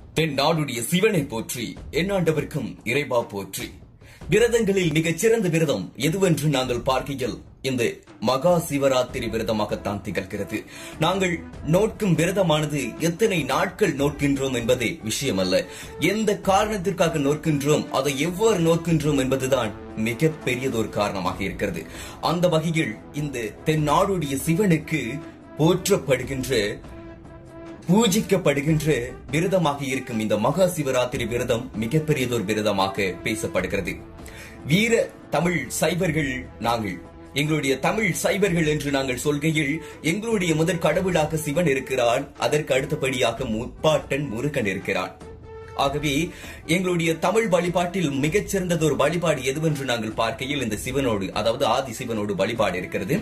தென் நாடுடைய சிவனை போற்றி எந்நாண்டவர்க்கும் இறைவா போற்றி விரதங்களில் மிகச் சிறந்த விரதம் எதுவென்று நாங்கள் பார்க்கையில் இந்த மகா சிவராத்திரி விரதமாகத்தான் திகழ்கிறது நாங்கள் நோட்கும் விரதமானது எத்தனை நாட்கள் நோக்கின்றோம் என்பதே விஷயம் அல்ல எந்த காரணத்திற்காக நோக்கின்றோம் அதை எவ்வாறு நோக்கின்றோம் என்பதுதான் மிக பெரியதொரு காரணமாக இருக்கிறது அந்த வகையில் இந்த தென்னாடுடைய சிவனுக்கு போற்றப்படுகின்ற பூஜிக்கப்படுகின்ற விரதமாக இருக்கும் இந்த மகா சிவராத்திரி விரதம் மிகப்பெரியதொரு விரதமாக பேசப்படுகிறது வீர தமிழ் சைவர்கள் நாங்கள் எங்களுடைய தமிழ் சைவர்கள் என்று நாங்கள் சொல்கையில் எங்களுடைய முதற் கடவுளாக சிவன் இருக்கிறான் அதற்கு அடுத்தபடியாக முப்பாட்டன் முருகன் இருக்கிறான் ஆகவே எங்களுடைய தமிழ் வழிபாட்டில் மிகச் சிறந்ததொரு வழிபாடு எதுவென்று நாங்கள் பார்க்கையில் இந்த சிவனோடு அதாவது ஆதி சிவனோடு வழிபாடு இருக்கிறது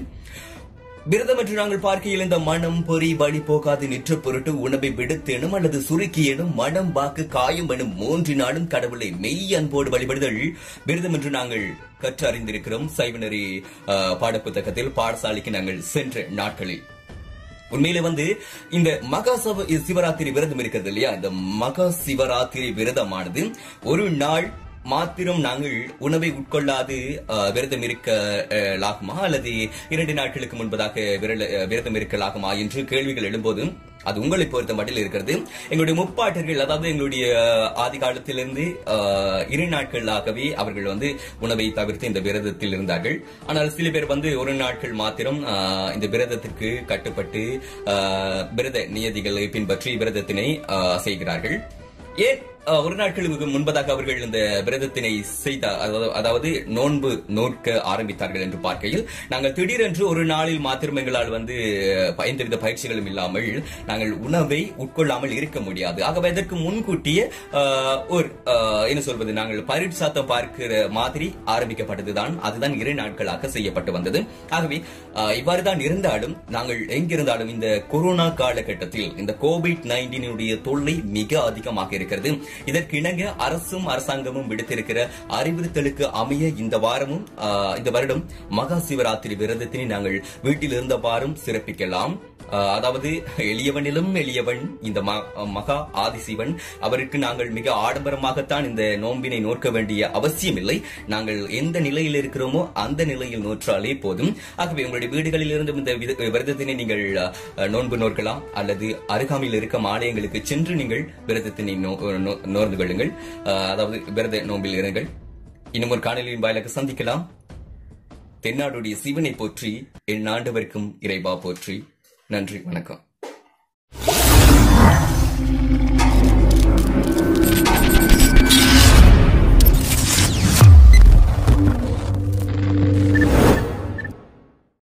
விரதம் என்று நாங்கள் பார்க்கையில் இந்த மனம் பொறி வழி போகாது நிற்ற பொருட்டு உணவை விடுத்தேனும் அல்லது சுருக்கியேனும் மனம் வாக்கு காயம் எனும் மூன்றினாலும் கடவுளை மெய் அன்போடு வழிபடுதல் விரதம் என்று நாங்கள் கற்று அறிந்திருக்கிறோம் சைவநெறி அஹ், பாடப்புத்தகத்தில் பாடசாலைக்கு நாங்கள் சென்ற நாட்களில் உண்மையிலே வந்து இந்த மகா சவ சிவராத்திரி விரதம் இருக்கிறது இல்லையா இந்த மகா சிவராத்திரி விரதமானது ஒரு நாள் மாத்திரம் நாங்கள் உணவை உட்கொள்ளாது அஹ், விரதம் இருக்கலாகுமா அல்லது இரண்டு நாட்களுக்கு முன்பதாக விரல- அஹ், விரதம் இருக்கலாகுமா என்று கேள்விகள் எழும்போது அது உங்களை பொறுத்த மட்டில் இருக்கிறது எங்களுடைய முப்பாட்டர்கள் அதாவது எங்களுடைய ஆதி காலத்திலிருந்து அஹ், இரு நாட்களாகவே அவர்கள் வந்து உணவை தவிர்த்து இந்த விரதத்தில் இருந்தார்கள் ஆனால் சில பேர் வந்து ஒரு நாட்கள் மாத்திரம் அஹ், இந்த விரதத்திற்கு கட்டுப்பட்டு அஹ், விரத நியதிகளை பின்பற்றி விரதத்தினை அஹ், செய்கிறார்கள் ஏன் அஹ், ஒரு நாட்களுக்கு முன்பதாக அவர்கள் இந்த விரதத்தினை செய்த அதாவது- அதாவது நோன்பு நோக்க ஆரம்பித்தார்கள் என்று பார்க்கையில் நாங்கள் திடீரென்று ஒரு நாளில் மாத்திரம் எங்களால் வந்து அஹ், எந்தவித பயிற்சிகளும் இல்லாமல் நாங்கள் உணவை உட்கொள்ளாமல் இருக்க முடியாது ஆகவே இதற்கு முன்கூட்டியே அஹ், ஒரு அஹ், என்ன சொல்வது நாங்கள் பரீட்சாத்தம் பார்க்கிற மாதிரி ஆரம்பிக்கப்பட்டதுதான் அதுதான் இரு நாட்களாக செய்யப்பட்டு வந்தது ஆகவே அஹ், இவ்வாறு தான் இருந்தாலும் நாங்கள் எங்கிருந்தாலும் இந்த கொரோனா காலகட்டத்தில் இந்த கோவிட் நைன்டீனுடைய தொல்லை மிக அதிகமாக இருக்கிறது இதற்கு இணங்க அரசும் அரசாங்கமும் விடுத்திருக்கிற அறிவுறுத்தலுக்கு அமைய இந்த வாரமும் ஆஹ், இந்த வருடம் மகா சிவராத்திரி விரதத்தினை நாங்கள் வீட்டில் இருந்தவாறும் சிறப்பிக்கலாம் ஆஹ், அதாவது எளியவனிலும் எளியவன் இந்த ம- மகா ஆதிசிவன் அவருக்கு நாங்கள் மிக ஆடம்பரமாகத்தான் இந்த நோன்பினை நோக்க வேண்டிய அவசியம் இல்லை நாங்கள் எந்த நிலையில் இருக்கிறோமோ அந்த நிலையில் நோற்றாலே போதும் ஆகவே உங்களுடைய வீடுகளில் இருந்து இந்த வித- விரதத்தினை நீங்கள் அஹ், நோன்பு நோக்கலாம் அல்லது அருகாமையில் இருக்கும் ஆலயங்களுக்கு சென்று நீங்கள் விரதத்தினை நோ- நோ- நோர்ந்து கொள்ளுங்கள் அஹ், அதாவது விரத நோன்பில் இருங்கள் இன்னும் ஒரு காணொலியின் வாயிலாக சந்திக்கலாம் தென்னாடுடைய சிவனை போற்றி என் ஆண்டவருக்கும் இறைவா போற்றி நன்றி வணக்கம்